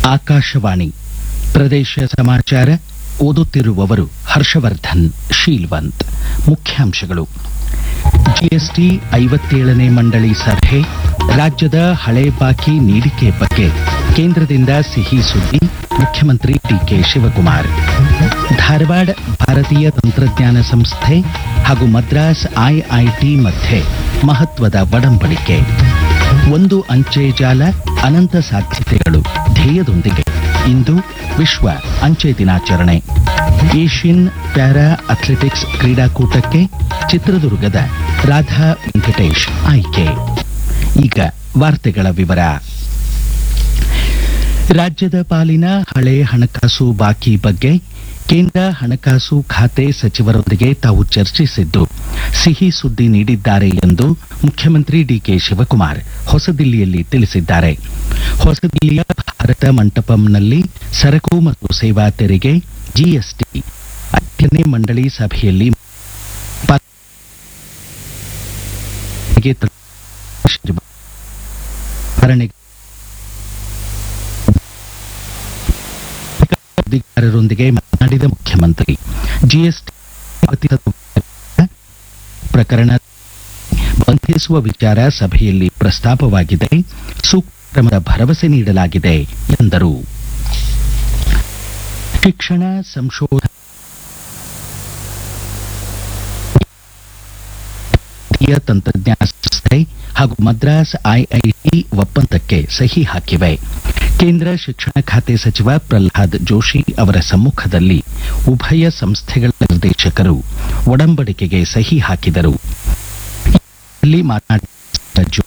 ಆಕಾಶವಾಣಿ ಪ್ರದೇಶ ಸಮಾಚಾರ ಓದುತ್ತಿರುವವರು ಹರ್ಷವರ್ಧನ್ ಶೀಲ್ವಂತ್ ಮುಖ್ಯಾಂಶಗಳು ಜಿಎಸ್ಟಿ ಐವತ್ತೇಳನೇ ಮಂಡಳಿ ಸಭೆ ರಾಜ್ಯದ ಹಳೆ ಬಾಕಿ ನೀಡಿಕೆ ಬಗ್ಗೆ ಕೇಂದ್ರದಿಂದ ಸಿಹಿ ಸುದ್ದಿ ಮುಖ್ಯಮಂತ್ರಿ ಡಿಕೆ ಶಿವಕುಮಾರ್ ಧಾರವಾಡ ಭಾರತೀಯ ತಂತ್ರಜ್ಞಾನ ಸಂಸ್ಥೆ ಹಾಗೂ ಮದ್ರಾಸ್ ಐಐಟಿ ಮಧ್ಯೆ ಮಹತ್ವದ ಒಡಂಬಡಿಕೆ ಒಂದು ಅಂಚೆ ಜಾಲ ಅನಂತ ಸಾಧ್ಯತೆಗಳು ಧ್ಯೇಯದೊಂದಿಗೆ ಇಂದು ವಿಶ್ವ ಅಂಚೆ ದಿನಾಚರಣೆ ಏಷ್ಯನ್ ಪ್ಯಾರಾ ಅಥ್ಲೆಟಿಕ್ಸ್ ಕ್ರೀಡಾಕೂಟಕ್ಕೆ ಚಿತ್ರದುರ್ಗದ ರಾಧಾ ವೆಂಕಟೇಶ್ ಆಯ್ಕೆ ಈಗ ವಾರ್ತೆಗಳ ವಿವರ ರಾಜ್ಯದ ಪಾಲಿನ ಹಳೆ ಹಣಕಾಸು ಬಾಕಿ ಬಗ್ಗೆ ಕೇಂದ್ರ ಹಣಕಾಸು ಖಾತೆ ಸಚಿವರೊಂದಿಗೆ ತಾವು ಚರ್ಚಿಸಿದ್ದು ಸಿಹಿ ಸುದ್ದಿ ನೀಡಿದ್ದಾರೆ ಎಂದು ಮುಖ್ಯಮಂತ್ರಿ ಡಿಕೆ ಶಿವಕುಮಾರ್ ಹೊಸದಿಲ್ಲಿಯಲ್ಲಿ ತಿಳಿಸಿದ್ದಾರೆ ಹೊಸದಿಲ್ಲಿಯ ಭಾರತ ಮಂಟಪಂನಲ್ಲಿ ಸರಕು ಮತ್ತು ಸೇವಾ ತೆರಿಗೆ ಜಿಎಸ್ಟಿ ಐದನೇ ಮಂಡಳಿ ಸಭೆಯಲ್ಲಿ ಪಾಲ್ಗೊಳ್ಳುವಿಕೆ ತ- ಭರಣೆ ಸುದ್ದಿಗಾರರೊಂದಿಗೆ ಮಾತನಾಡಿದ ಮುಖ್ಯಮಂತ್ರಿ ಜಿಎಸ್ಟಿ ಪ್ರಕರಣ ಬಂಧಿಸುವ ವಿಚಾರ ಸಭೆಯಲ್ಲಿ ಪ್ರಸ್ತಾಪವಾಗಿದೆ ಸೂಕ್ತ ಕ್ರಮದ ಭರವಸೆ ನೀಡಲಾಗಿದೆ ಎಂದರು ಶಿಕ್ಷಣ ಸಂಶೋಧನಾ ಭಾರತೀಯ ತಂತ್ರಜ್ಞಾನ ಸಂಸ್ಥೆ ಹಾಗೂ ಮದ್ರಾಸ್ ಐಐಟಿ ಒಪ್ಪಂದಕ್ಕೆ ಸಹಿ ಹಾಕಿವೆ ಕೇಂದ್ರ ಶಿಕ್ಷಣ ಖಾತೆ ಸಚಿವ ಪ್ರಹ್ಲಾದ್ ಜೋಶಿ ಅವರ ಸಮ್ಮುಖದಲ್ಲಿ ಉಭಯ ಸಂಸ್ಥೆಗಳ ನಿರ್ದೇಶಕರು ಒಡಂಬಡಿಕೆಗೆ ಸಹಿ ಹಾಕಿದರು ಇಲ್ಲಿ ಮಾತನಾಡಿದ ಜೋ